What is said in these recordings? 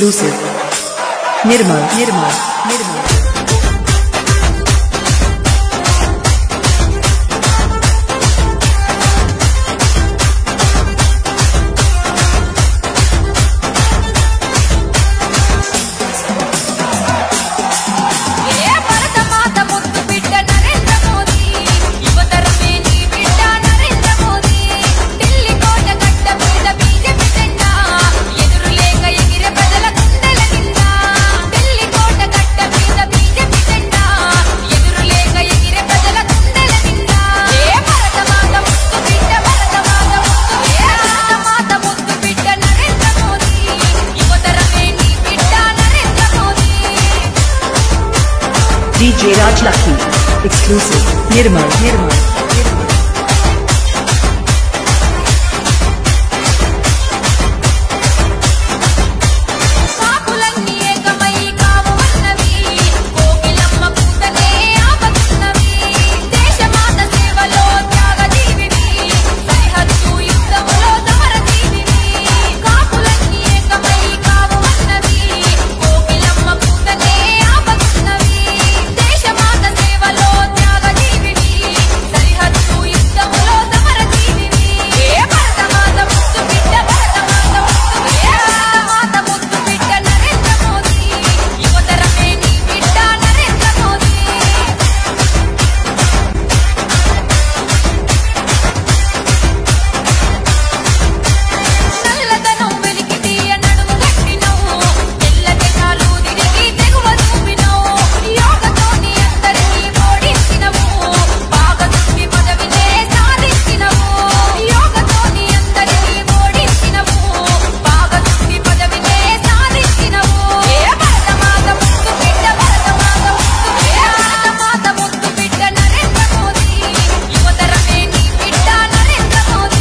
exclusive. Nirmal, Nirmal, Nirmal. ఏ భరత మాత ముద్దు బిడ్డ నరేంద్ర మోదీ యువతరమే నీ బిడ్డ నరేంద్ర మోదీ ఢిల్లీ కోట గడ్డ మీద బీజేపీ జెండా ఎదురు లేక ఎగిరే ప్రజల గుండెల నిండా ఢిల్లీ కోట గడ్డ మీద బీజేపీ జెండా ఎదురు లేక ఎగిరే ప్రజల గుండెల నిండా ఏ భరత మాత ముద్దు బిడ్డ భరత మాత ముద్దు ఏ భరత మాత ముద్దు బిడ్డ నరేంద్ర మోదీ యువతరమే నీ బిడ్డ Narendra Modi DJ Raj Lucky. Exclusive. Nirmal, Nirmal, Nirmal. కాకులన్నీ ఏకమై కావమన్నవి కోకిలమ్మ కూతనే ఆపతున్నవి దేశమాత సేవలో త్యాగజీవిని సరిహద్దు యుద్ధములో సమరజీవిని కాకులన్నీ ఏకమై కావమన్నవి కోకిలమ్మ కూతనే ఆపతున్నవి దేశమాత సేవలో త్యాగజీవిని సరిహద్దు యుద్ధములో సమరజీవిని ఏ భరతమాత ముద్దు బిడ్డ భరతమాత ముద్దు ఏ భరతమాత ముద్దు బిడ్డ నరేంద్ర మోదీ యువతరమే నీ బిడ్డ నరేంద్ర మోదీ నల్లదనం వెలికి తీయ నడుము గట్టినవు తెల్ల జెండాలు తిరిగి తెగువ చూపినవు యోగతోని అందరినీ ఓడించినవు భాగస్వామి పదవినే సాధించినవు యోగతోని అందరినీ ఓడించినవు భాగస్వామి పదవినే సాధించినవు ఏ భరతమాత ముద్దు బిడ్డ భరతమాత ముద్దు ఏ భరతమాత ముద్దు బిడ్డ నరేంద్ర మోదీ యువతరమే నీ బిడ్డ నరేంద్ర మోదీ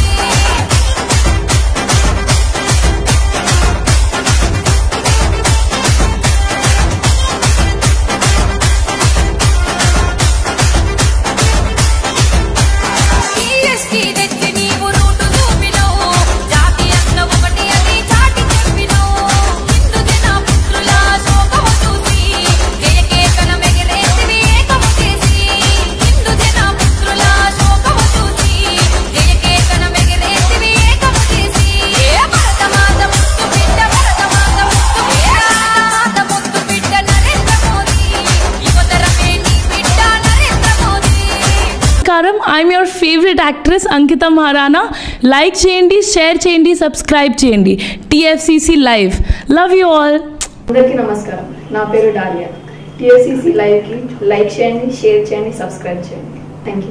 టీఎస్కి తెచ్చి నీవు రూటు చూపినవు జాతి అన్న ఒకటి అని చాటి చెప్పినవు హిందూ జన పుత్రుల శోకము చూసి జయకేతన మెగిరేసివి ఏకము చేసి హిందూ జన పుత్రుల శోకము చూసి జయకేతన మెగిరేసివి ఏకము చేసి ఏ భరతమాత ముద్దు బిడ్డ భరతమాత ముద్దు ఏ భరతమాత ముద్దు బిడ్డ నరేంద్ర మోదీ యువతరమే నీ బిడ్డ నరేంద్ర మోదీ నమస్కారం I'm your favourite actress Ankita Maharana like చేయండి షేర్ చేయండి సబ్స్క్రైబ్ చేయండి TFCC live love you all అందరికీ నమస్కారం నా పేరు డాలియా టిఎస్సిసి లైవ్కి లైక్ చేయండి షేర్ చేయండి సబ్స్క్రైబ్ చేయండి థ్యాంక్ యూ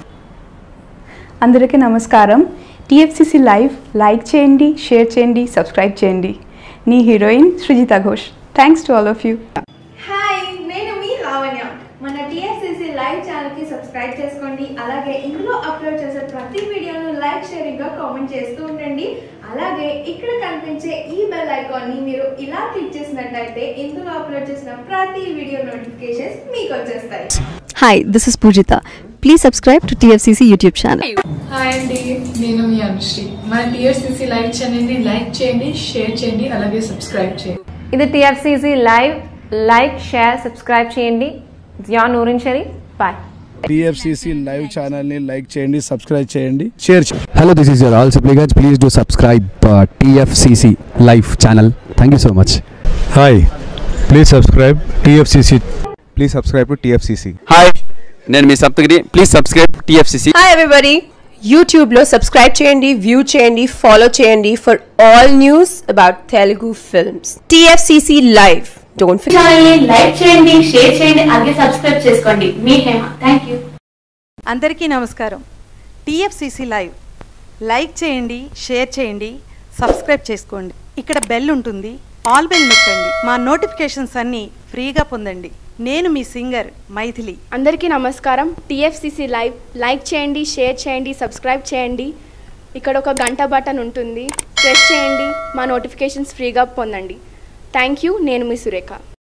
అందరికీ నమస్కారం టీఎఫ్సిసి లైవ్ లైక్ చేయండి షేర్ చేయండి సబ్స్క్రైబ్ చేయండి నీ heroine Srujitha Ghosh thanks to all of you hi నేను మీ లావణ్య మన టీఎస్సీసీ లైవ్ ఛానల్కి సబ్స్క్రైబ్ చేసుకోండి అలాగే ఇందులో అప్లోడ్ చేసే ప్రతి వీడియోను లైక్ షేరింగ్గా కామెంట్ చేస్తూ ఉండండి అలాగే ఇక్కడ కనిపించే ఈ బెల్ ఐకాన్ని మీరు ఇలా క్లిక్ చేసినట్టయితే ఇందులో అప్లోడ్ చేసిన ప్రతి వీడియో నోటిఫికేషన్స్ మీకు వచ్చేస్తాయి Hi, this is Pujita. Please subscribe to TFCC YouTube channel. Hi అండి నేను మీ అనుశ్రీ మన టీఎస్సీసీ లైవ్ ఛానల్ని లైక్ చేయండి షేర్ చేయండి అలాగే సబ్స్క్రైబ్ చేయండి ఇది TFCC live like share subscribe చేయండి Zia Noorin Sharif bye TFCC live ఛానల్ని లైక్ చేయండి సబ్స్క్రైబ్ చేయండి షేర్ చేయండి Hello, this is your all supplicants. Please do subscribe uh, TFCC Live channel. Thank you so much. Hi please subscribe TFCC please subscribe to TFCC hi నేను మీ Saptagiri please subscribe TFCC hi everybody యూట్యూబ్లో subscribe చేయండి view చేయండి follow చేయండి for all news about Telugu films TFCC live don't like చేయండి share చేయండి అలాగే subscribe చేసుకోండి మీ హేమ థ్యాంక్ యూ అందరికీ నమస్కారం టీఎఫ్సిసి లైవ్ లైక్ చేయండి షేర్ చేయండి సబ్స్క్రైబ్ చేసుకోండి ఇక్కడ బెల్ ఉంటుంది ఆల్ బెల్ నొక్కండి మా నోటిఫికేషన్స్ అన్నీ ఫ్రీగా పొందండి నేను మీ సింగర్ మైథిలి అందరికీ నమస్కారం టీఎఫ్సిసి లైవ్ లైక్ చేయండి షేర్ చేయండి సబ్స్క్రైబ్ చేయండి ఇక్కడ ఒక గంట బటన్ ఉంటుంది ప్రెస్ చేయండి మా నోటిఫికేషన్స్ ఫ్రీగా పొందండి థ్యాంక్ యూ నేను మీ సురేఖ